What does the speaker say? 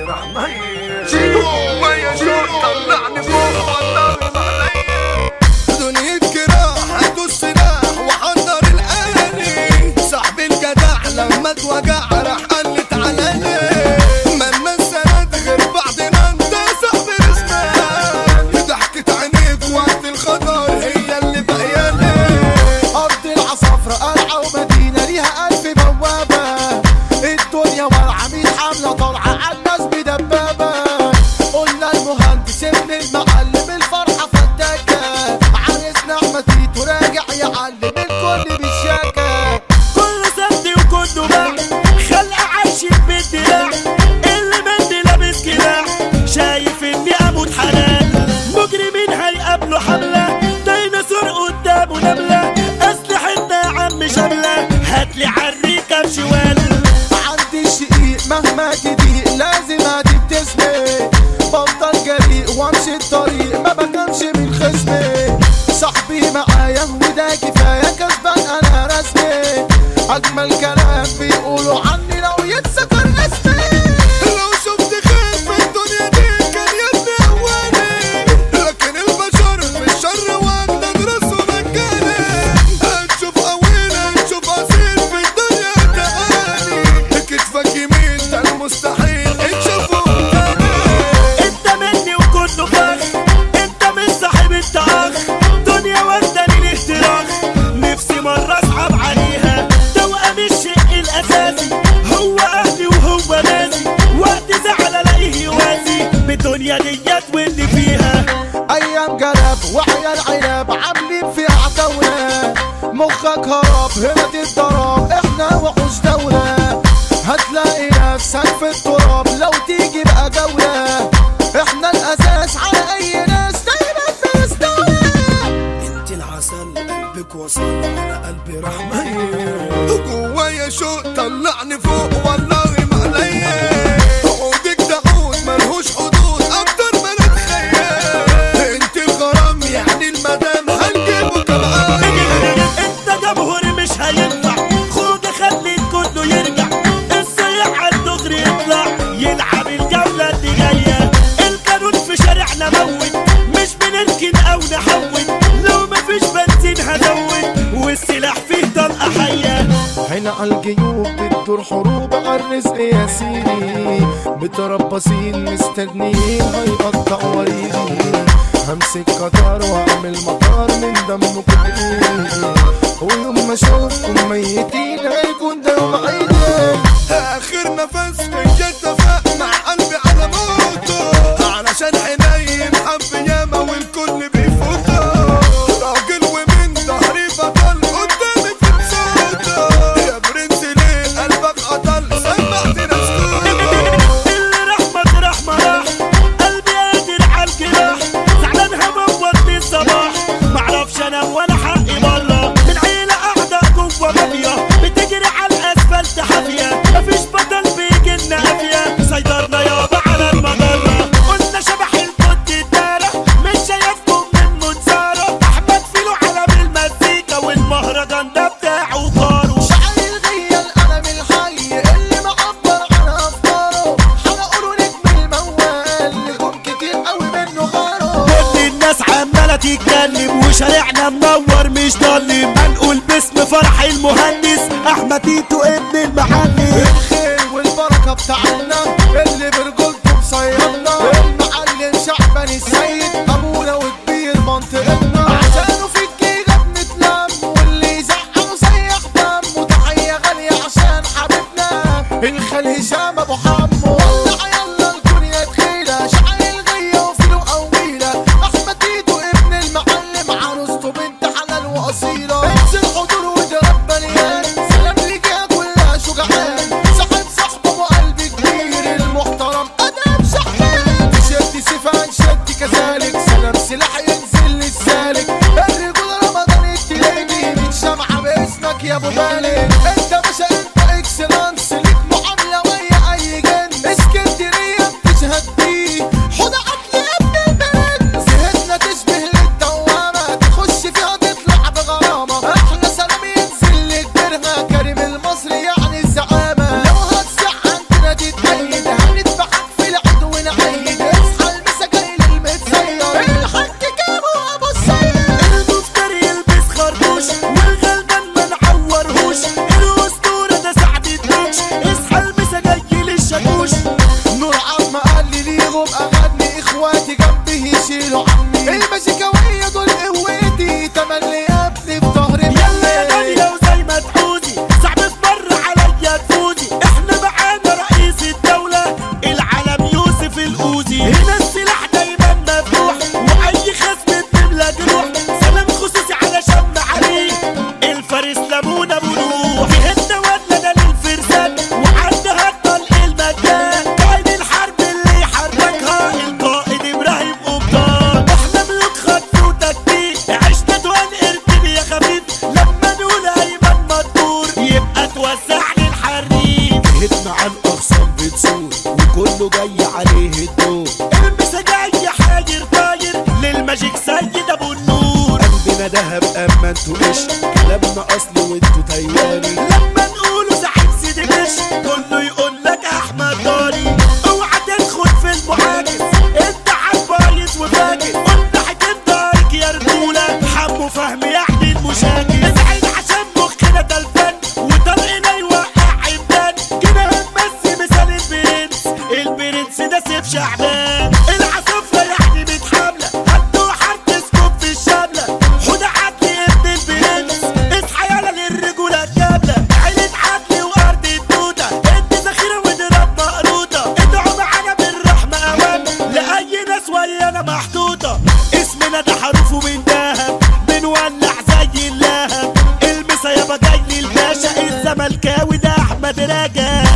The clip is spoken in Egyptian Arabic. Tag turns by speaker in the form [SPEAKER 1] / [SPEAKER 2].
[SPEAKER 1] رحمن جوايا شوق طلعني فوق والله ما عليا
[SPEAKER 2] دنيا جراح هاتوا السلاح وحضر الآلي صاحبي الجدع لما اتوجع راح قال لي تعالى لي مالنا السند غير بعضنا انت صاحبي رسمان ضحكة عينيك وقت الخطر هي اللي باقية لي أرض العصافرة قلعة ومدينة ليها ألف بوابة الدنيا والعميد حاملة طالعة على الناس بدبابة قلنا المهندس ابن المعلم الفرحة فتاكة عريسنا أحمد تيتو راجع يعلم الكل بالشاكة
[SPEAKER 3] كله سد وكله باع خلق عايشين بالدراع اللي مني لابس كلاع شايف اني اموت حلال مجرمين هيقابلوا حملة ديناصور قدامه نملة اسلحتنا يا عم شاملة هاتلي عالريكة بشوال
[SPEAKER 2] عندي الشقيق مهما تضيق لازم هتبتسمي بفضل جريء وامشي الطريق ما بكمش من خصمي صاحبي معايا وده كفايه كسبان انا رسمي اجمل كلام بيقولوا عني لو يتذكر اسمي لو شفت خير في الدنيا دي كان يبني اولي لكن البشر في الشر واجدد راسه مجاني هتشوف قويل هتشوف اصيل في الدنيا تعالي كتفك يمين ده المستحيل تشوفه تاني
[SPEAKER 3] انت مني وكله فخ انت مش صاحب انت اخ دنيا واخداني الاهتراخ نفسي مرة اصعب عليها توأم الشق الاساسي هو اهلي وهو ناسي وقت زعل الاقيه يوازي بالدنيا ديت واللي فيها
[SPEAKER 2] ايام جلب وعيال عنب عاملين فيها عتاولة مخك هرب هنا تتضرب احنا وحوش دولة هتلاقي نفسك في التراب لو تيجي بقى جولة احنا الاساس على اي ناس دايما بنستولى
[SPEAKER 1] انت العسل قلبك وصل على قلبي رحمن
[SPEAKER 2] جوايا شوق طلعني فوق والله ما عليا عودك تعود ملهوش حدود اكتر ما نتخيل انت الغرام يعني المدام هنجيبه كمان
[SPEAKER 3] انت جمهور مش هينفع خد خلي كله يرجع السياح على الدغري يطلع يلعب الجولة اللي جاية القانون في شارعنا موت مش بنركن او نحود لو مفيش بنزين هزود والسلاح فيه طلقة حية
[SPEAKER 2] هنا على الجيوب بتدور حروب على الرزق يا سيدي متربصين مستنيين هيقطع وريدي همسك قطار واعمل مطار من دمكم ايدي ويوم ما اشوفكم ميتين هيكون ده يوم عيدي اخر نفس فيا اتفق مع قلبي على موته علشان عيني محب ياما والكل بيفوته راجل ومن ظهري بطل قدامي في صوته يا برنس ليه قلبك قتل سمعت نفسه
[SPEAKER 3] اللي رحمة رحمة راح قلبي قادر عالجراح زعلان هموتني الصباح معرفش انام ولا حقي بره من عيلة قاعدة جوه مافيا بتجري على الاسفلت حافية مفيش بطل بيجي لنا قافية سيطرنا يابا على المجرة قلنا شبح الكت الدارة مش شايفكم من منظرة احمد فيلو علم المزيكا والمهرجان ده بتاعه طارو
[SPEAKER 2] شعري الغية القلم الحي اللي معبر عن افكاره حرقوا نجم الموال نجوم كتير قوي منه غاروا
[SPEAKER 3] كل الناس عمالة تتكلم وشارعنا منور مش ضلم هنقول باسم فرح المهندس احمد تيتو ابن المحلي
[SPEAKER 2] الخير والبركة بتاعنا اللي برجولته مصيرنا المعلم شعبان السيد ابونا وكبير منطقتنا عشانه في الجيلة بنتلم واللي يزعله سيح دم وتحية غالية عشان حبيبنا الخال هشام ابو حمو ولع يلا الدنيا تخيلة شعر الغية وفيلو قويلة احمد تيتو ابن المعلم عروسته بنت حلال واصيلة انزل حضور وضرب مليان سلام ليجا كلها شجعان صاحب صاحبه وقلب كبير المحترم ادم شحات تيشيرت سيفان شد كذلك سلام سلاح ينزل للسالك يشيلوا عني المشيكاوية دول قوتي تملي يا ابني في ظهري
[SPEAKER 3] يلا يا دنيا وزي ما تفوزي صعب في مرة عليا تفوزي احنا معانا رئيس الدولة العلم يوسف الأوزي هنا السلاح دايما مفتوح وأي خصم بنملى جروح سلام خصوصي على شم عليه الفارس لمونة بروح جهتنا ولا ده للفرسان وعندها الطلق المجان قائد الحرب اللي يحركها القائد إبراهيم قبطان احنا ملوك خط وتكتيك عشنا دوان ارتب يا خفيف لما نقول ايمن مدبور يبقى توزع لي الحريم
[SPEAKER 4] جهتنا على الاغصان بتسود وكله جاي عليه الدور
[SPEAKER 3] المسا جاي حاجر طاير للماجيك سيد ابو النور
[SPEAKER 4] قلبنا دهب اما انتوا مش كلامنا اصل وانتوا تياري
[SPEAKER 3] لما نقوله زعيم سيدي مش كله يقول لك احمد داري اوعى تدخل في المعاكس انت عالبايظ وفاكس قلنا هتنطرك يا رجوله حمو فهمي يعني المشاكل ازعل عشان مخنا تلفان وطلقنا يوقع عمدان كده هنمسي مثال البرنس البرنس ده سيف شعبان العصافرة يعني متحاملة هدوا حرتسكم في الشاملة حودة عدلي ابن البرنس اصحى يلا للرجولة الكاملة عيلة عدلي وارض الدودة انت ذخيرة ودراب مقروطة ادعوا معانا بالرحمة اوام لأي ناس ويانا محطوطة اسمنا ده حروفه من دهب بنولع زي اللهب المسا يابا جاي للباشا الزملكاوي ده احمد رجب